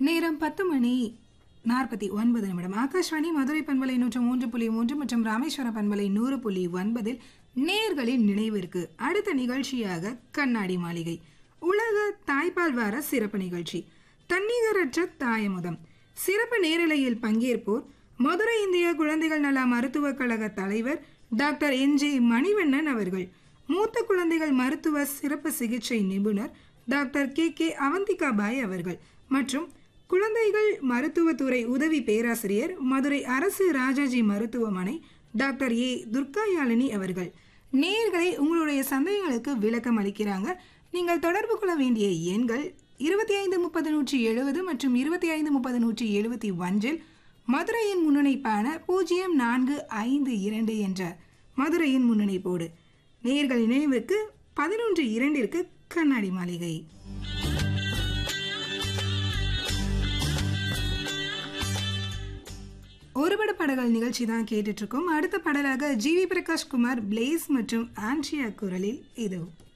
நேரம் பத்து மணி நாற்பத்தி ஒன்பது நிமிடம் ஆகாஷ்வாணி மதுரை பண்பலை நூற்று மூன்று புள்ளி மூன்று மற்றும் ராமேஸ்வரம் பண்பலை நூறு புள்ளி ஒன்பதில் நேர்களின் நினைவிற்கு அடுத்த நிகழ்ச்சியாக கண்ணாடி மாளிகை உலக தாய்ப்பால் வார சிறப்பு நிகழ்ச்சி தன்னிகரற்ற தாயமுதம் சிறப்பு நேரலையில் பங்கேற்போர் மதுரை இந்திய குழந்தைகள் நல மருத்துவக் கழக தலைவர் டாக்டர் என் ஜே மணிவண்ணன் அவர்கள் மூத்த குழந்தைகள் மருத்துவ சிறப்பு சிகிச்சை நிபுணர் doctor K K Avanthika Bhai அவர்கள் மற்றும் குழந்தைகள் மருத்துவத்துறை உதவி பேராசிரியர் மதுரை அரசு ராஜாஜி மருத்துவமனை டாக்டர் ஏ துர்காயாழினி அவர்கள் நேர்களை உங்களுடைய சந்தேகங்களுக்கு விளக்கம் அளிக்கிறாங்க நீங்கள் தொடர்பு கொள்ள வேண்டிய எண்கள் இருபத்தி ஐந்து முப்பது நூற்றி எழுபது மற்றும் இருபத்தி ஐந்து முப்பது நூற்றி எழுபத்தி ஒன்றில் மதுரையின் முன்னிணைப்பான பூஜ்ஜியம் நான்கு ஐந்து இரண்டு என்ற மதுரையின் முன்னிணைப்போடு நேர்கள் நினைவுக்கு பதினொன்று இரண்டிற்கு கண்ணாடி மாளிகை ஒருபட படங்கள் நிகழ்ச்சி தான் கேட்டுட்டு இருக்கோம் அடுத்த பாடலாக ஜிவி பிரகாஷ் குமார் பிளேஸ் மற்றும் ஆண்ட்ரியா குரலில் இது